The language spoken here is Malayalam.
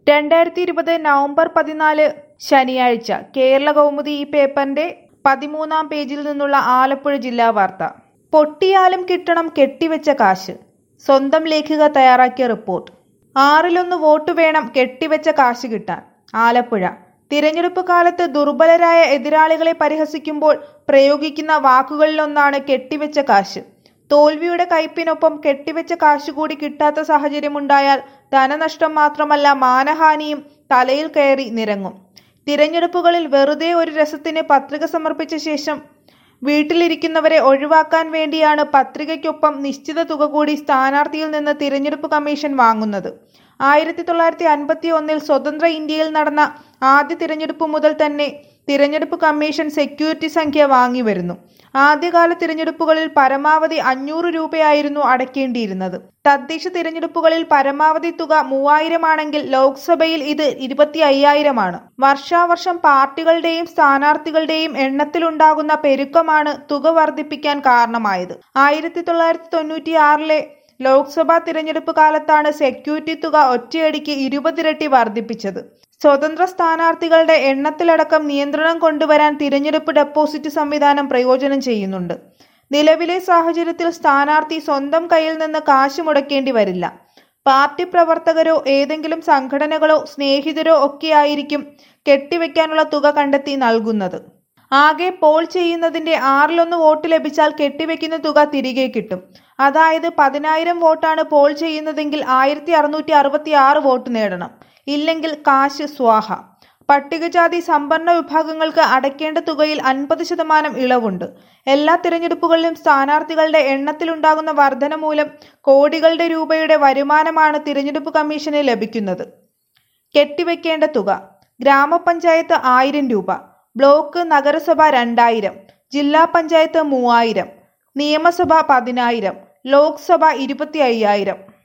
രണ്ടായിരത്തി ഇരുപത് നവംബർ പതിനാല് ശനിയാഴ്ച കേരള കൗമുദി ഈ പേപ്പറിന്റെ പതിമൂന്നാം പേജിൽ നിന്നുള്ള ആലപ്പുഴ ജില്ലാ വാർത്ത പൊട്ടിയാലും കിട്ടണം കെട്ടിവെച്ച കാശ് സ്വന്തം ലേഖിക തയ്യാറാക്കിയ റിപ്പോർട്ട് ആറിലൊന്ന് വോട്ട് വേണം കെട്ടിവെച്ച കാശ് കിട്ടാൻ ആലപ്പുഴ തിരഞ്ഞെടുപ്പ് കാലത്ത് ദുർബലരായ എതിരാളികളെ പരിഹസിക്കുമ്പോൾ പ്രയോഗിക്കുന്ന വാക്കുകളിലൊന്നാണ് കെട്ടിവെച്ച കാശ് തോൽവിയുടെ കയ്പിനൊപ്പം കെട്ടിവെച്ച കാശ് കൂടി കിട്ടാത്ത സാഹചര്യമുണ്ടായാൽ ധനനഷ്ടം മാത്രമല്ല മാനഹാനിയും തലയിൽ കയറി നിരങ്ങും തിരഞ്ഞെടുപ്പുകളിൽ വെറുതെ ഒരു രസത്തിന് പത്രിക സമർപ്പിച്ച ശേഷം വീട്ടിലിരിക്കുന്നവരെ ഒഴിവാക്കാൻ വേണ്ടിയാണ് പത്രികയ്ക്കൊപ്പം നിശ്ചിത തുക കൂടി സ്ഥാനാർത്ഥിയിൽ നിന്ന് തിരഞ്ഞെടുപ്പ് കമ്മീഷൻ വാങ്ങുന്നത് ആയിരത്തി തൊള്ളായിരത്തി അൻപത്തി ഒന്നിൽ സ്വതന്ത്ര ഇന്ത്യയിൽ നടന്ന ആദ്യ തിരഞ്ഞെടുപ്പ് മുതൽ തന്നെ തിരഞ്ഞെടുപ്പ് കമ്മീഷൻ സെക്യൂരിറ്റി സംഖ്യ വാങ്ങി വരുന്നു ആദ്യകാല തിരഞ്ഞെടുപ്പുകളിൽ പരമാവധി അഞ്ഞൂറ് രൂപയായിരുന്നു അടയ്ക്കേണ്ടിയിരുന്നത് തദ്ദേശ തിരഞ്ഞെടുപ്പുകളിൽ പരമാവധി തുക മൂവായിരമാണെങ്കിൽ ലോക്സഭയിൽ ഇത് ഇരുപത്തി അയ്യായിരമാണ് വർഷാവർഷം പാർട്ടികളുടെയും സ്ഥാനാർത്ഥികളുടെയും എണ്ണത്തിലുണ്ടാകുന്ന പെരുക്കമാണ് തുക വർദ്ധിപ്പിക്കാൻ കാരണമായത് ആയിരത്തി തൊള്ളായിരത്തി തൊണ്ണൂറ്റി ആറിലെ ലോക്സഭാ തിരഞ്ഞെടുപ്പ് കാലത്താണ് സെക്യൂരിറ്റി തുക ഒറ്റയടിക്ക് ഇരുപതിരട്ടി വർദ്ധിപ്പിച്ചത് സ്വതന്ത്ര സ്ഥാനാർത്ഥികളുടെ എണ്ണത്തിലടക്കം നിയന്ത്രണം കൊണ്ടുവരാൻ തിരഞ്ഞെടുപ്പ് ഡെപ്പോസിറ്റ് സംവിധാനം പ്രയോജനം ചെയ്യുന്നുണ്ട് നിലവിലെ സാഹചര്യത്തിൽ സ്ഥാനാർത്ഥി സ്വന്തം കയ്യിൽ നിന്ന് കാശ് മുടക്കേണ്ടി വരില്ല പാർട്ടി പ്രവർത്തകരോ ഏതെങ്കിലും സംഘടനകളോ സ്നേഹിതരോ ഒക്കെയായിരിക്കും കെട്ടിവെക്കാനുള്ള തുക കണ്ടെത്തി നൽകുന്നത് ആകെ പോൾ ചെയ്യുന്നതിന്റെ ആറിലൊന്ന് വോട്ട് ലഭിച്ചാൽ കെട്ടിവെക്കുന്ന തുക തിരികെ കിട്ടും അതായത് പതിനായിരം വോട്ടാണ് പോൾ ചെയ്യുന്നതെങ്കിൽ ആയിരത്തി അറുന്നൂറ്റി അറുപത്തി ആറ് വോട്ട് നേടണം ഇല്ലെങ്കിൽ കാശ് സ്വാഹ പട്ടികജാതി സംഭരണ വിഭാഗങ്ങൾക്ക് അടയ്ക്കേണ്ട തുകയിൽ അൻപത് ശതമാനം ഇളവുണ്ട് എല്ലാ തിരഞ്ഞെടുപ്പുകളിലും സ്ഥാനാർത്ഥികളുടെ എണ്ണത്തിലുണ്ടാകുന്ന വർധന മൂലം കോടികളുടെ രൂപയുടെ വരുമാനമാണ് തിരഞ്ഞെടുപ്പ് കമ്മീഷന് ലഭിക്കുന്നത് കെട്ടിവെക്കേണ്ട തുക ഗ്രാമപഞ്ചായത്ത് ആയിരം രൂപ ബ്ലോക്ക് നഗരസഭ രണ്ടായിരം ജില്ലാ പഞ്ചായത്ത് മൂവായിരം നിയമസഭ പതിനായിരം ലോക്സഭ ഇരുപത്തി അയ്യായിരം